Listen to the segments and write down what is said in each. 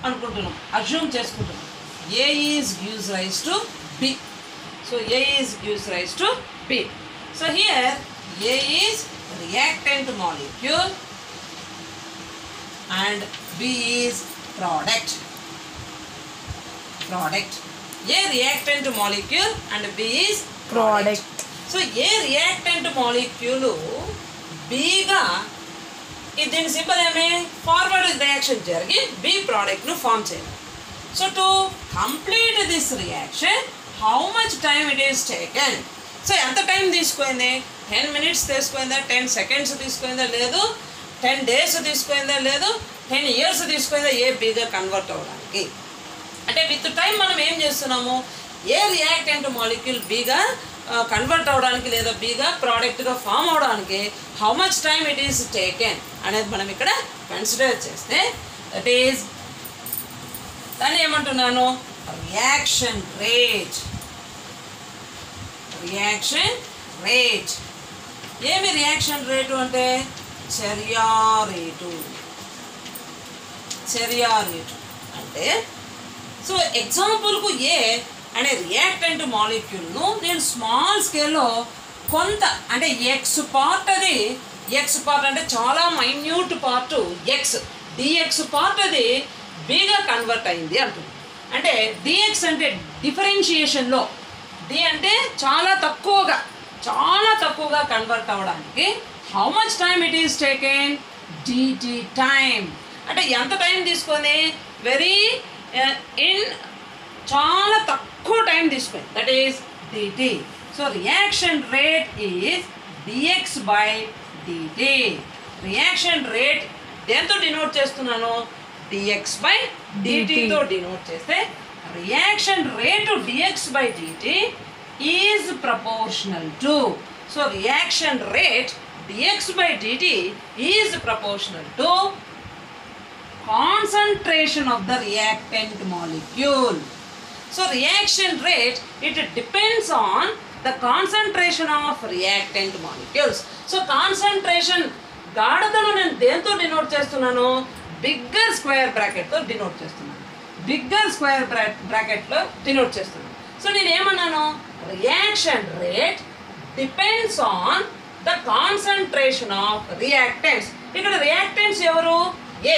అనుకుంటున్నాం అజ్యూమ్ చేసుకుంటున్నాం A is gives rise to B so A is gives rise to B so here A is reactant molecule and B is product. Product. A reactant molecule and B is Product. So A reactant molecule బీగా ఇది దీని simple ఏమి forward reaction జరిగి B ప్రోడక్ట్ను form చేయాలి so to complete this reaction how much time it is taken so ఎంత time తీసుకుంది ten minutes తీసుకుందా టెన్ సెకండ్స్ తీసుకుందా లేదు టెన్ డేస్ తీసుకుందా లేదు టెన్ ఇయర్స్ తీసుకుందా ఏ బీగా కన్వర్ట్ అవ్వడానికి అంటే విత్ టైం మనం ఏం చేస్తున్నాము ఏ రియాక్టెంట్ మాలిక్యూల్ బీగా కన్వర్ట్ అవ్వడానికి లేదా బీగా ప్రోడక్ట్గా ఫామ్ అవడానికి how much time it is taken అనేది మనం ఇక్కడ కన్సిడర్ చేస్తే దట్ ఈస్ దాన్ని ఏమంటున్నాను రియాక్షన్ రేట్ రియాక్షన్ రేట్ ఏమి రియాక్షన్ రేటు అంటే చర్యా రేటు చర్యా రేటు అంటే సో ఎగ్జాంపుల్కు ఏ అనే రియాక్టెంట్ మాలిక్యూల్ను నేను స్మాల్ స్కేల్లో కొంత అంటే ఎక్స్ పార్ట్ అది ఎక్స్ పార్ట్ అంటే చాలా minute part x dx part అది బీగా కన్వర్ట్ అయింది అంటుంది అంటే డిఎక్స్ అంటే డిఫరెన్షియేషన్లో డి అంటే చాలా తక్కువగా చాలా తక్కువగా కన్వర్ట్ అవ్వడానికి how much time it is taken dt time అంటే ఎంత టైం తీసుకొని వెరీ ఇన్ చాలా తక్కువ టైం తీసుకుంది that is dt so reaction rate is dx by dt reaction rate దేంతో డినోట్ చేస్తున్నాను డిఎక్స్ బై డిటితో డినోట్ చేస్తే reaction rate dx by dt is proportional to so reaction rate dx by dt is proportional to concentration of the reactant molecule. So reaction rate it depends on the concentration of reactant molecules. So concentration గాఢతను నేను దేంతో denote చేస్తున్నాను bigger square బ్రాకెట్తో denote చేస్తున్నాను bigger square బ్రాకెట్లో denote చేస్తున్నాను so నేను ఏమన్నాను reaction rate depends on the concentration of reactants ఇక్కడ రియాక్టెంట్స్ ఎవరు ఏ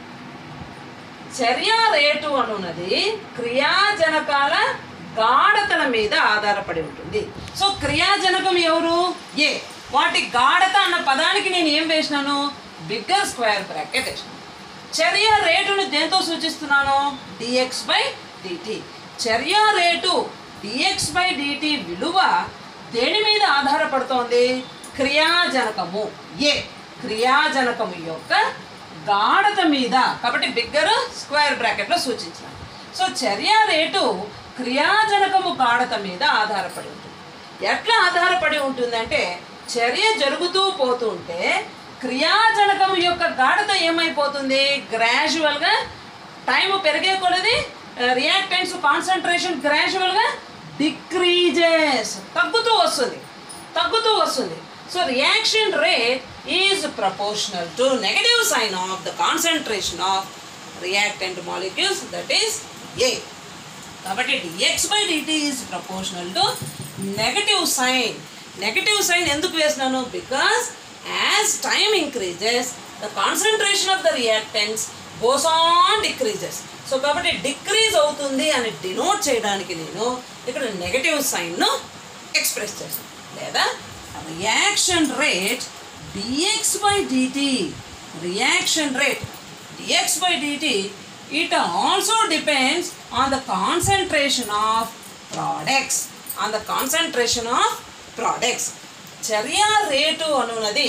చర్య రేటు అనున్నది క్రియాజనకాల గాఢతల మీద ఆధారపడి ఉంటుంది సో క్రియాజనకం ఎవరు ఏ వాటి గాఢత అన్న పదానికి నేను ఏం వేసినాను బిగ్గర్ స్క్వేర్ బ్రాకెట్ వేసినాను చర్య రేటును దేంతో సూచిస్తున్నాను డిఎక్స్ బై డిటి చర్య రేటు డిఎక్స్ బై డిటి విలువ దేని మీద ఆధారపడుతోంది క్రియాజనకము ఏ క్రియాజనకము యొక్క గాఢత మీద కాబట్టి బిగ్గర్ స్క్వేర్ బ్రాకెట్లో సూచించాను సో చర్య రేటు క్రియాజనకము గాఢత మీద ఆధారపడి ఉంటుంది ఎట్లా ఆధారపడి ఉంటుందంటే చర్య జరుగుతూ పోతుంటే క్రియాజనకము యొక్క గాఢత ఏమైపోతుంది గ్రాజువల్గా టైం పెరిగే కొలది రియాక్టెంట్స్ కాన్సన్ట్రేషన్ గ్రాజువల్గా డిక్రీజెస్ తగ్గుతూ వస్తుంది తగ్గుతూ వస్తుంది so reaction rate is proportional to negative sign of the concentration of reactant molecules that is A కాబట్టి dx by dt is proportional to negative sign negative sign ఎందుకు వేసినాను because as time increases the concentration of the reactants goes on decreases so కాబట్టి decrease అవుతుంది అని denote చేయడానికి నేను ఇక్కడ negative సైన్ను express చేశాను లేదా reaction rate dx by dt reaction rate dx by dt it also depends on the concentration of products on the concentration of products చర్య రేటు అనున్నది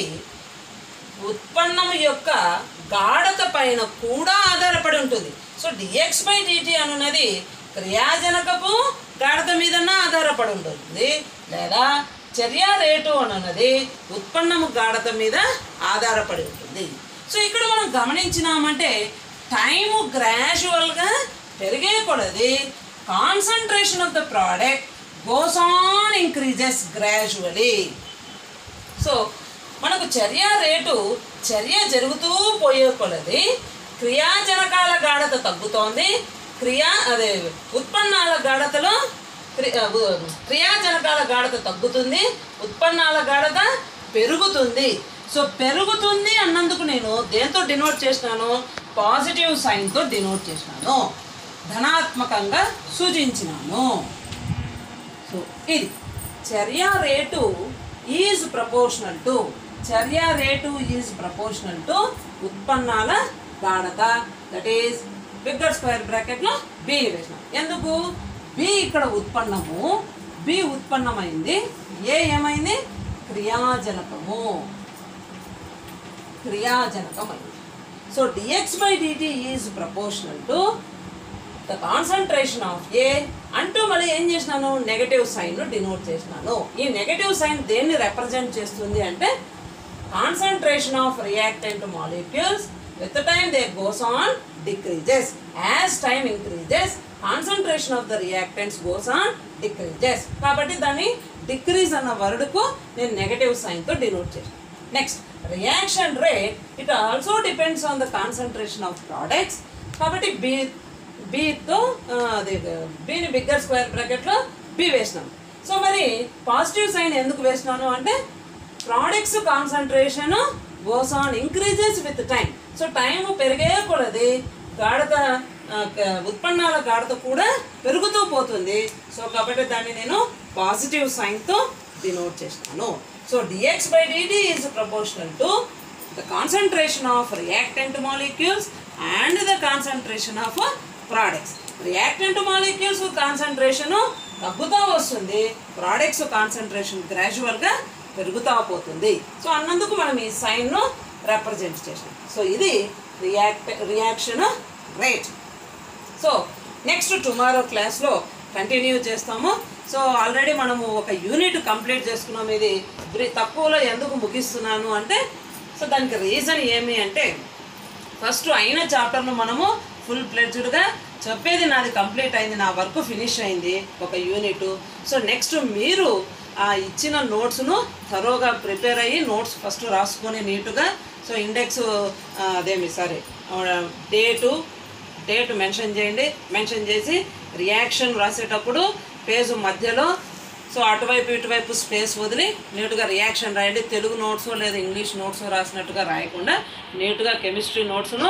ఉత్పన్నం యొక్క గాఢత పైన కూడా ఆధారపడి ఉంటుంది సో డిఎక్స్ బై డిటి అనున్నది క్రియాజనకపు గాఢత మీదన్నా ఆధారపడి ఉంటుంది లేదా చర్య రేటు అనున్నది ఉత్పన్నము గాఢత మీద ఆధారపడి ఉంటుంది సో ఇక్కడ మనం గమనించినామంటే టైము గ్రాజువల్గా పెరిగే కొలది concentration of the product goes on increases gradually so మనకు చర్య రేటు చర్య జరుగుతూ పోయే కొలది క్రియాజనకాల గాఢత తగ్గుతోంది క్రియా అదే ఉత్పన్నాల గాఢతలో క్రి- ఆ, ఉ- క్రియాజనకాల గాఢత తగ్గుతుంది ఉత్పన్నాల గాఢత పెరుగుతుంది సో పెరుగుతుంది అన్నందుకు నేను దేంతో డినోట్ చేసినాను పాజిటివ్ సైన్తో డినోట్ చేసినాను ధనాత్మకంగా సూచించినాను సో ఇది చర్య రేటు ఈజ్ ప్రపోర్షనల్ టు చర్య రేటు ఈజ్ ప్రపోర్షనల్ టు ఉత్పన్నాల గాఢత దట్ ఈస్ బిగ్గర్ స్క్వేర్ బ్రాకెట్లో బిని వేసినాం ఎందుకు బి ఇక్కడ ఉత్పన్నము బి ఉత్పన్నమైంది ఏ ఏమైంది క్రియాజనకము క్రియాజనకమైంది so dx by dt is proportional to the concentration of A అంటూ మళ్ళీ ఏం చేసినాను నెగటివ్ సైన్ డినోట్ చేసినాను ఈ నెగటివ్ సైన్ దేన్ని రిప్రజెంట్ చేస్తుంది అంటే concentration of reactant molecules with time they goes on decreases as time increases concentration of the reactants goes on decreases కాబట్టి దాన్ని డిక్రీజ్ అన్న వర్డ్కు నేను నెగటివ్ సైన్తో డినోట్ చేసాను next reaction rate it also depends on the concentration of products కాబట్టి B బీతో అదే బీని బిగ్గర్ స్క్వేర్ బ్రాకెట్లో బి వేసినాం సో మరి పాజిటివ్ సైన్ ఎందుకు వేసినాను అంటే products concentration goes on increases with time so time పెరిగే కొలది గాఢత ఆ, క- ఉత్పన్నాల గాఢత కూడా పెరుగుతూ పోతుంది సో కాబట్టి దాన్ని నేను పాజిటివ్ సైన్తో డినోట్ చేస్తాను so dx by dt is proportional to the concentration of reactant molecules and the concentration of products reactant molecules concentration తగ్గుతూ వస్తుంది ప్రోడక్ట్స్ కాన్సన్ట్రేషన్ గ్రాడ్యువల్గా పెరుగుతూ పోతుంది సో అన్నందుకు మనం ఈ సైన్ను రిప్రజెంట్ చేసాం సో ఇది react reaction rate so next tomorrow క్లాస్లో కంటిన్యూ చేస్తాము సో ఆల్రెడీ మనము ఒక యూనిట్ కంప్లీట్ చేసుకున్నాం ఇది బ్రి- తక్కువలో ఎందుకు ముగిస్తున్నాను అంటే సో దానికి రీజన్ ఏమి అంటే ఫస్ట్ అయిన చాప్టర్ను మనము ఫుల్ ప్లెడ్జ్డ్గా చెప్పేది నాది కంప్లీట్ అయింది నా వర్క్ ఫినిష్ అయింది ఒక యూనిట్ సో నెక్స్ట్ మీరు ఆ ఇచ్చిన నోట్స్ను థరోగా ప్రిపేర్ అయ్యి నోట్స్ ఫస్ట్ రాసుకొని నీట్గా సో ఇండెక్స్ అదేమి సారీ డేటు డేట్ మెన్షన్ చేయండి మెన్షన్ చేసి రియాక్షన్ రాసేటప్పుడు పేజ్ మధ్యలో సో అటువైపు ఇటువైపు స్పేస్ వదిలి నీట్గా రియాక్షన్ రాయండి తెలుగు నోట్స్ లేదా ఇంగ్లీష్ నోట్స్ రాసినట్టుగా రాయకుండా నీట్గా కెమిస్ట్రీ నోట్స్ను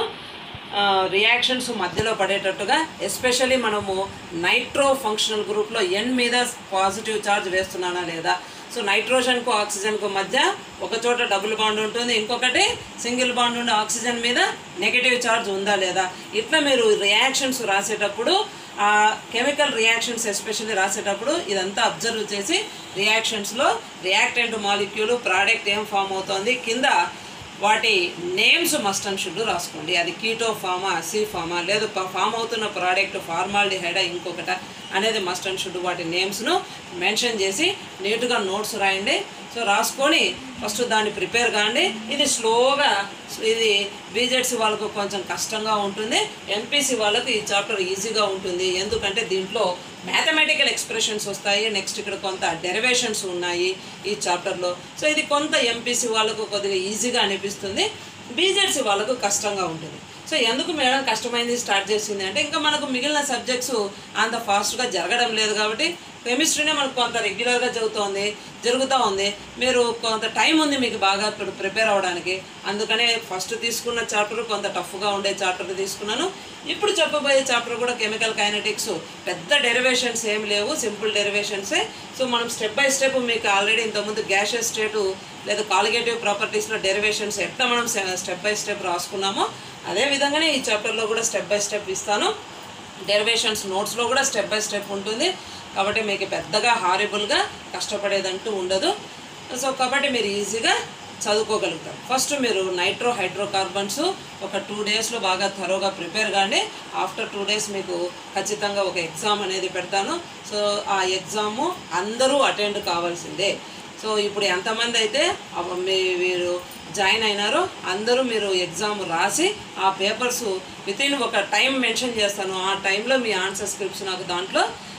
రియాక్షన్స్ మధ్యలో పడేటట్టుగా ఎస్పెషల్లీ మనము నైట్రో ఫంక్షనల్ గ్రూప్లో ఎన్ మీద పాజిటివ్ ఛార్జ్ వేస్తున్నానా లేదా సో నైట్రోజన్కు ఆక్సిజన్కు మధ్య ఒక చోట డబుల్ బాండ్ ఉంటుంది ఇంకొకటి సింగిల్ బాండ్ ఉండే ఆక్సిజన్ మీద నెగటివ్ ఛార్జ్ ఉందా లేదా ఇట్లా మీరు రియాక్షన్స్ రాసేటప్పుడు ఆ కెమికల్ రియాక్షన్స్ ఎస్పెషల్లీ రాసేటప్పుడు ఇదంతా అబ్జర్వ్ చేసి రియాక్షన్స్లో రియాక్టెంట్ మాలిక్యూల్ ప్రోడక్ట్ ఏం ఫామ్ అవుతోంది కింద వాటి నేమ్స్ మస్ట్ అండ్ షుడ్ రాసుకోండి అది కీటో ఫామా సి ఫామా లేదు ఫామ్ అవుతున్న ప్రోడక్ట్ ఫార్మాల్డిహైడా ఇంకొకట అనేది మస్ట్ అండ్ షుడ్ వాటి నేమ్స్ను మెన్షన్ చేసి నీట్గా నోట్స్ రాయండి సో రాసుకొని ఫస్ట్ దాన్ని ప్రిపేర్ కాండి ఇది స్లోగా ఇది బీజెడ్స్ వాళ్ళకు కొంచెం కష్టంగా ఉంటుంది ఎంపీసీ వాళ్ళకు ఈ చాప్టర్ ఈజీగా ఉంటుంది ఎందుకంటే దీంట్లో మ్యాథమెటికల్ ఎక్స్ప్రెషన్స్ వస్తాయి నెక్స్ట్ ఇక్కడ కొంత డెరివేషన్స్ ఉన్నాయి ఈ చాప్టర్లో సో ఇది కొంత ఎంపీసీ వాళ్ళకు కొద్దిగా ఈజీగా అనిపిస్తుంది బీజెడ్సీ వాళ్ళకు కష్టంగా ఉంటుంది సో ఎందుకు మేడం కష్టమైంది స్టార్ట్ చేసింది అంటే ఇంకా మనకు మిగిలిన సబ్జెక్ట్స్ అంత ఫాస్ట్గా జరగడం లేదు కాబట్టి కెమిస్ట్రీనే మనకు కొంత రెగ్యులర్గా జరుగుతోంది జరుగుతూ ఉంది మీరు కొంత టైం ఉంది మీకు బాగా ఇప్పుడు ప్రిపేర్ అవ్వడానికి అందుకనే ఫస్ట్ తీసుకున్న చాప్టర్ కొంత టఫ్గా ఉండే చాప్టర్ తీసుకున్నాను ఇప్పుడు చెప్పబోయే చాప్టర్ కూడా కెమికల్ కైనటిక్స్ పెద్ద డెరివేషన్స్ ఏం లేవు సింపుల్ డెరివేషన్సే సో మనం స్టెప్ బై స్టెప్ మీకు ఆల్రెడీ ఇంతకుముందు గ్యాషెస్ స్టేటు లేదా కాలిగేటివ్ ప్రాపర్టీస్లో డెరివేషన్స్ ఎట్లా మనం స్టెప్ బై స్టెప్ రాసుకున్నామో అదే విధంగానే ఈ చాప్టర్లో కూడా స్టెప్ బై స్టెప్ ఇస్తాను డెరివేషన్స్ నోట్స్లో కూడా స్టెప్ బై స్టెప్ ఉంటుంది కాబట్టి మీకు పెద్దగా హారిబుల్గా కష్టపడేదంటూ ఉండదు సో కాబట్టి మీరు ఈజీగా చదువుకోగలుగుతారు ఫస్ట్ మీరు నైట్రో హైడ్రోకార్బన్స్ ఒక టూ డేస్లో బాగా థరోగా ప్రిపేర్ కానీ ఆఫ్టర్ టూ డేస్ మీకు ఖచ్చితంగా ఒక ఎగ్జామ్ అనేది పెడతాను సో ఆ ఎగ్జాము అందరూ అటెండ్ కావాల్సిందే సో ఇప్పుడు ఎంతమంది అయితే అవ- మీ మీరు జాయిన్ అయినారో అందరూ మీరు ఎగ్జామ్ రాసి ఆ పేపర్స్ విత్ ఇన్ ఒక టైం మెన్షన్ చేస్తాను ఆ టైంలో మీ ఆన్సర్ స్క్రిప్ట్స్ నాకు దాంట్లో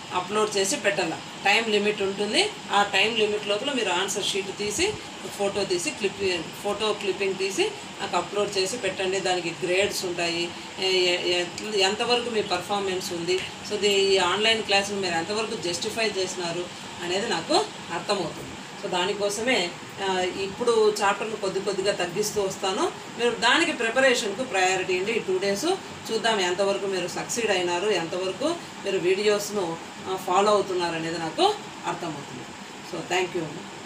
అప్లోడ్ చేసి పెట్టాలి టైం లిమిట్ ఉంటుంది ఆ టైం లిమిట్ లోపల మీరు ఆన్సర్ షీట్ తీసి ఫోటో తీసి క్లిప్ ఫోటో క్లిప్పింగ్ తీసి నాకు అప్లోడ్ చేసి పెట్టండి దానికి గ్రేడ్స్ ఉంటాయి ఏ- ఏ- ఎట్ల- ఎంతవరకు మీ పర్ఫార్మెన్స్ ఉంది సో ది ఈ ఆన్లైన్ క్లాసులు మీరు ఎంతవరకు జస్టిఫై చేసినారు అనేది నాకు అర్థమవుతుంది సో దానికోసమే ఆ, ఇప్పుడు చాప్టర్ను కొద్ది కొద్దిగా తగ్గిస్తూ వస్తాను మీరు దానికి ప్రిపరేషన్కు ప్రయారిటీ అండి ఈ టూ డేస్ చూద్దాం ఎంతవరకు మీరు సక్సీడ్ అయినారు ఎంతవరకు మీరు వీడియోస్ను ఫాలో అవుతున్నారు అనేది నాకు అర్థమవుతుంది సో థ్యాంక్ యూ